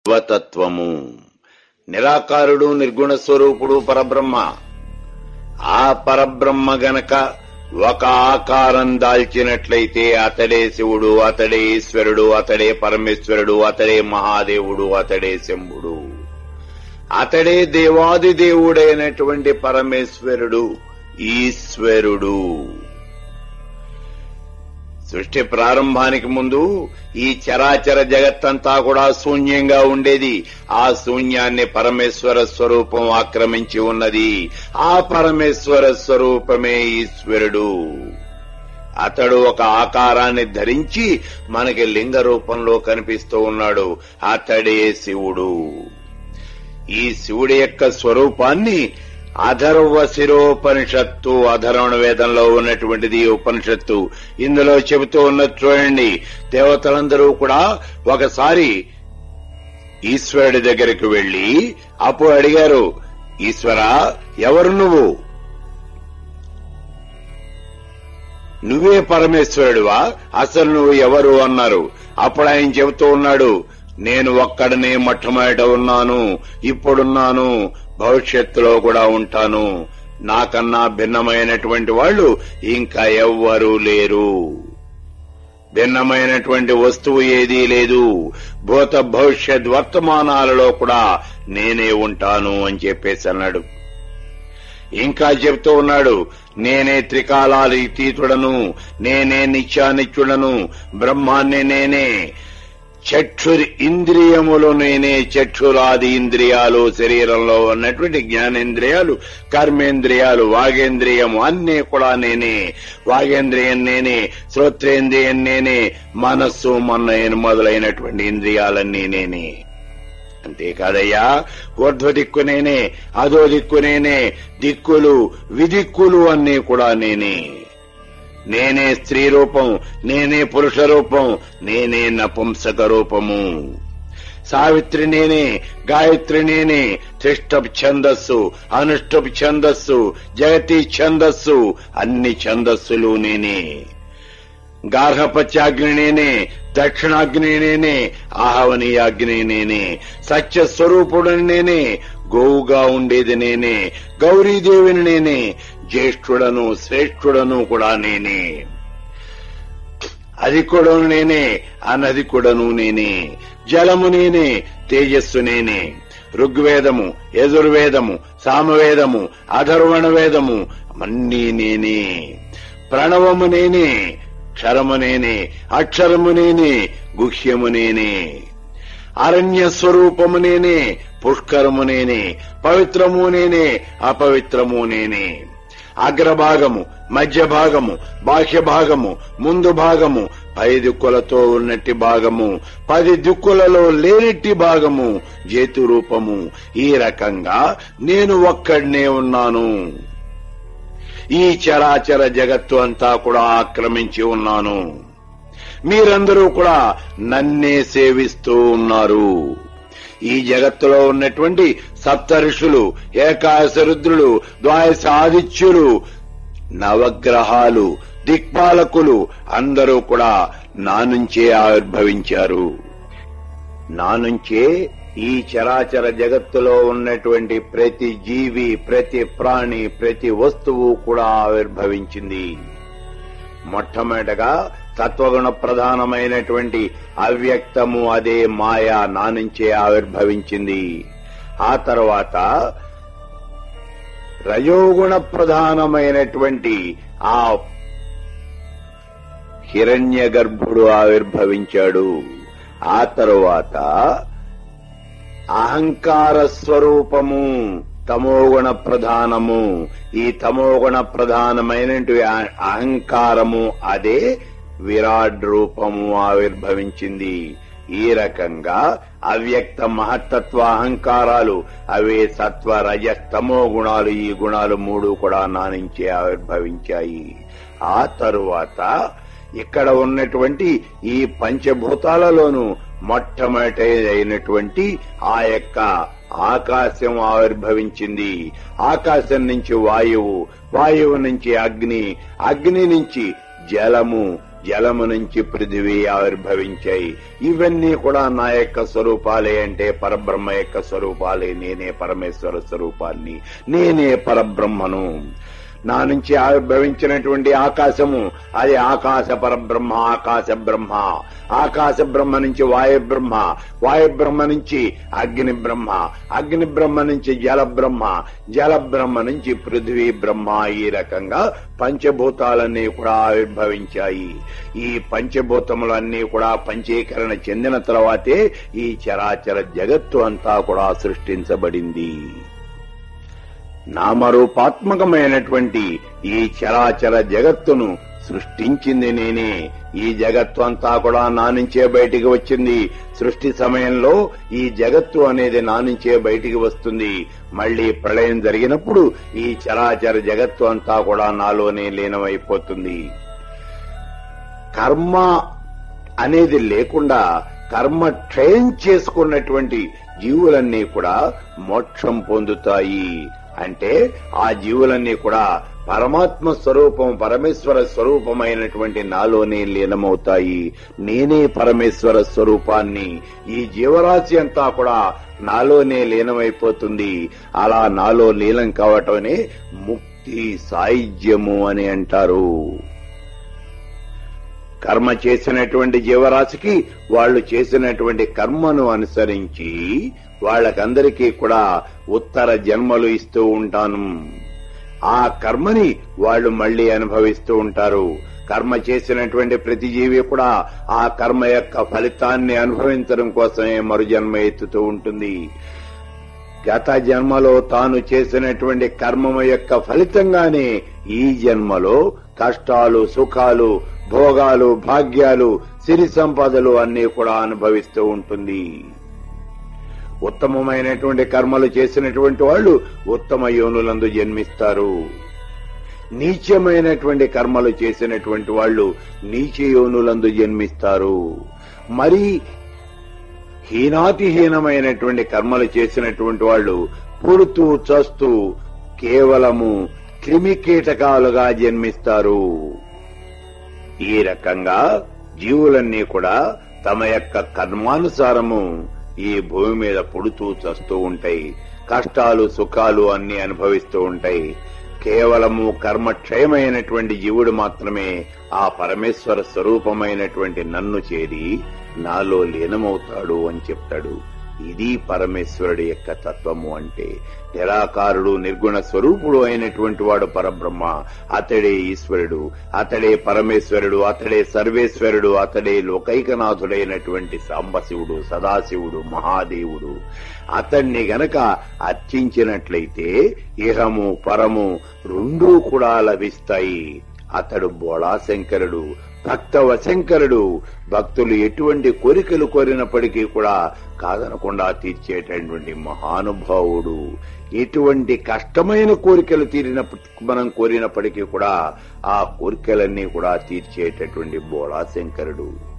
శివతత్వము నిరాకారుడు నిర్గుణ స్వరూపుడు పరబ్రహ్మ ఆ పరబ్రహ్మ గనక ఒక ఆకారం దాల్చినట్లయితే అతడే శివుడు అతడే ఈశ్వరుడు అతడే పరమేశ్వరుడు అతడే మహాదేవుడు అతడే శంభుడు అతడే దేవాది దేవుడైనటువంటి పరమేశ్వరుడు ఈశ్వరుడు సృష్టి ప్రారంభానికి ముందు ఈ చరాచర జగత్తంతా కూడా శూన్యంగా ఉండేది ఆ శూన్యాన్ని పరమేశ్వర స్వరూపం ఆక్రమించి ఉన్నది ఆ పరమేశ్వర స్వరూపమే ఈశ్వరుడు అతడు ఒక ఆకారాన్ని ధరించి మనకి లింగ రూపంలో కనిపిస్తూ ఉన్నాడు అతడే శివుడు ఈ శివుడి యొక్క స్వరూపాన్ని అధర్వ శిరోపనిషత్తు అధర్వణ వేదంలో ఉన్నటువంటిది ఈ ఉపనిషత్తు ఇందులో చెబుతూ ఉన్నది చూడండి దేవతలందరూ కూడా ఒకసారి ఈశ్వరుడి దగ్గరికి వెళ్లి అప్పుడు అడిగారు ఈశ్వర ఎవరు నువ్వు నువ్వే పరమేశ్వరుడివా అసలు నువ్వు ఎవరు అన్నారు అప్పుడు ఆయన చెబుతూ ఉన్నాడు నేను ఒక్కడనే మొట్టమొదట ఉన్నాను ఇప్పుడున్నాను భవిష్యత్తులో కూడా ఉంటాను నాకన్నా భిన్నమైనటువంటి వాళ్ళు ఇంకా ఎవ్వరూ లేరు భిన్నమైనటువంటి వస్తువు ఏదీ లేదు భూత భవిష్యత్ వర్తమానాలలో కూడా నేనే ఉంటాను అని చెప్పేసి అన్నాడు ఇంకా చెప్తూ ఉన్నాడు నేనే త్రికాలాల తీతుడను నేనే నిత్యానిత్యుడను బ్రహ్మాన్ని నేనే చక్షురి ఇంద్రియములు నేనే చక్షురాది ఇంద్రియాలు శరీరంలో ఉన్నటువంటి జ్ఞానేంద్రియాలు కర్మేంద్రియాలు వాగేంద్రియము అన్నీ కూడా నేనే వాగేంద్రియం నేనే శ్రోత్రేంద్రియం నేనే మనస్సు మొన్న మొదలైనటువంటి ఇంద్రియాలన్నీ నేనే అంతేకాదయ్యా ఊర్ధ్వ దిక్కు నేనే అదో దిక్కు నేనే దిక్కులు విదిక్కులు అన్నీ కూడా నేనే నేనే స్త్రీ రూపం నేనే పురుష రూపం నేనే నపుంసక రూపము సావిత్రి నేనే గాయత్రి నేనే తిష్టపు ఛందస్సు అనుష్టపు ఛందస్సు జగతి ఛందస్సు అన్ని ఛందస్సులు నేనే గార్హపత్యాగ్ని నేనే దక్షిణాగ్ని నేనే ఆహవనీయాగ్ని నేనే సత్య స్వరూపుడని నేనే గోవుగా ఉండేది నేనే గౌరీదేవిని నేనే జ్యేష్ఠుడను శ్రేష్ఠుడను కూడా నేనే అధికుడను నేనే అనధికుడను నేనే జలము నేనే తేజస్సు నేనే ఋగ్వేదము యజుర్వేదము సామవేదము అధర్వణ వేదము అన్నీ నేనే ప్రణవము నేనే క్షరము నేనే అక్షరము నేనే గుహ్యము నేనే అరణ్య స్వరూపము నేనే పుష్కరము నేనే పవిత్రము నేనే అపవిత్రము నేనే అగ్రభాగము మధ్య భాగము బాహ్య భాగము ముందు భాగము పై దిక్కులతో ఉన్నట్టి భాగము పది దిక్కులలో లేనిట్టి భాగము జేతు రూపము ఈ రకంగా నేను ఒక్కడనే ఉన్నాను ఈ చరాచర జగత్తు అంతా కూడా ఆక్రమించి ఉన్నాను మీరందరూ కూడా నన్నే సేవిస్తూ ఉన్నారు ఈ జగత్తులో ఉన్నటువంటి సప్త ఋషులు ఏకాశ రుద్రులు ద్వాదశ ఆదిత్యులు నవగ్రహాలు దిక్పాలకులు అందరూ కూడా నా నుంచే ఆవిర్భవించారు నా నుంచే ఈ చరాచర జగత్తులో ఉన్నటువంటి ప్రతి జీవి ప్రతి ప్రాణి ప్రతి వస్తువు కూడా ఆవిర్భవించింది మొట్టమొదటగా సత్వగుణ ప్రధానమైనటువంటి అవ్యక్తము అదే మాయా నా నుంచే ఆవిర్భవించింది ఆ తర్వాత రజోగుణ ప్రధానమైనటువంటి ఆ హిరణ్య గర్భుడు ఆవిర్భవించాడు ఆ తరువాత అహంకార స్వరూపము తమోగుణ ప్రధానము ఈ తమోగుణ ప్రధానమైనటువంటి అహంకారము అదే విరాట్ రూపము ఆవిర్భవించింది ఈ రకంగా అవ్యక్త మహత్తత్వ అహంకారాలు అవే సత్వ రజ తమో గుణాలు ఈ గుణాలు మూడు కూడా నా నుంచే ఆవిర్భవించాయి ఆ తరువాత ఇక్కడ ఉన్నటువంటి ఈ పంచభూతాలలోనూ మొట్టమొదటి అయినటువంటి ఆ యొక్క ఆకాశం ఆవిర్భవించింది ఆకాశం నుంచి వాయువు వాయువు నుంచి అగ్ని అగ్ని నుంచి జలము జలము నుంచి పృథివీ ఆవిర్భవించాయి ఇవన్నీ కూడా నా యొక్క స్వరూపాలే అంటే పరబ్రహ్మ యొక్క స్వరూపాలే నేనే పరమేశ్వర స్వరూపాన్ని నేనే పరబ్రహ్మను నా నుంచి ఆవిర్భవించినటువంటి ఆకాశము అది ఆకాశ పరబ్రహ్మ ఆకాశ బ్రహ్మ ఆకాశ బ్రహ్మ నుంచి వాయు బ్రహ్మ వాయు బ్రహ్మ నుంచి అగ్ని బ్రహ్మ అగ్ని బ్రహ్మ నుంచి జల బ్రహ్మ జల బ్రహ్మ నుంచి పృథ్వీ బ్రహ్మ ఈ రకంగా పంచభూతాలన్నీ కూడా ఆవిర్భవించాయి ఈ పంచభూతములన్నీ కూడా పంచీకరణ చెందిన తర్వాతే ఈ చరాచర జగత్తు అంతా కూడా సృష్టించబడింది నామరూపాత్మకమైనటువంటి ఈ చరాచర జగత్తును సృష్టించింది నేనే ఈ జగత్తు అంతా కూడా నా నుంచే బయటికి వచ్చింది సృష్టి సమయంలో ఈ జగత్తు అనేది నా నుంచే బయటికి వస్తుంది మళ్లీ ప్రళయం జరిగినప్పుడు ఈ చరాచర జగత్తు అంతా కూడా నాలోనే లీనమైపోతుంది కర్మ అనేది లేకుండా కర్మ క్షయం చేసుకున్నటువంటి జీవులన్నీ కూడా మోక్షం పొందుతాయి అంటే ఆ జీవులన్నీ కూడా పరమాత్మ స్వరూపం పరమేశ్వర స్వరూపమైనటువంటి నాలోనే లీనమవుతాయి నేనే పరమేశ్వర స్వరూపాన్ని ఈ జీవరాశి అంతా కూడా నాలోనే లీనమైపోతుంది అలా నాలో లీనం కావటమే ముక్తి సాయుధ్యము అని అంటారు కర్మ చేసినటువంటి జీవరాశికి వాళ్ళు చేసినటువంటి కర్మను అనుసరించి వాళ్ళకందరికీ కూడా ఉత్తర జన్మలు ఇస్తూ ఉంటాను ఆ కర్మని వాళ్ళు మళ్లీ అనుభవిస్తూ ఉంటారు కర్మ చేసినటువంటి ప్రతి జీవి కూడా ఆ కర్మ యొక్క ఫలితాన్ని అనుభవించడం కోసమే మరు జన్మ ఎత్తుతూ ఉంటుంది గత జన్మలో తాను చేసినటువంటి కర్మము యొక్క ఫలితంగానే ఈ జన్మలో కష్టాలు సుఖాలు భోగాలు భాగ్యాలు సిరి సంపదలు అన్ని కూడా అనుభవిస్తూ ఉంటుంది ఉత్తమమైనటువంటి కర్మలు చేసినటువంటి వాళ్ళు ఉత్తమ యోనులందు జన్మిస్తారు నీచమైనటువంటి కర్మలు చేసినటువంటి వాళ్ళు నీచ యోనులందు జన్మిస్తారు మరి హీనాతిహీనమైనటువంటి కర్మలు చేసినటువంటి వాళ్ళు పుడుతూ చస్తూ కేవలము క్రిమి కీటకాలుగా జన్మిస్తారు ఈ రకంగా జీవులన్నీ కూడా తమ యొక్క కర్మానుసారము ఈ భూమి మీద పుడుతూ చస్తూ ఉంటాయి కష్టాలు సుఖాలు అన్ని అనుభవిస్తూ ఉంటాయి కేవలము కర్మక్షయమైనటువంటి జీవుడు మాత్రమే ఆ పరమేశ్వర స్వరూపమైనటువంటి నన్ను చేరి నాలో లీనమవుతాడు అని చెప్తాడు ఇది పరమేశ్వరుడి యొక్క తత్వము అంటే నిరాకారుడు నిర్గుణ స్వరూపుడు అయినటువంటి వాడు పరబ్రహ్మ అతడే ఈశ్వరుడు అతడే పరమేశ్వరుడు అతడే సర్వేశ్వరుడు అతడే లోకైకనాథుడైనటువంటి సాంబశివుడు సదాశివుడు మహాదేవుడు అతన్ని గనక అర్చించినట్లయితే ఇహము పరము రెండూ కూడా లభిస్తాయి అతడు బోళాశంకరుడు భక్త వశంకరుడు భక్తులు ఎటువంటి కోరికలు కోరినప్పటికీ కూడా కాదనకుండా తీర్చేటటువంటి మహానుభావుడు ఎటువంటి కష్టమైన కోరికలు తీరినప్పటికీ మనం కోరినప్పటికీ కూడా ఆ కోరికలన్నీ కూడా తీర్చేటటువంటి బోళాశంకరుడు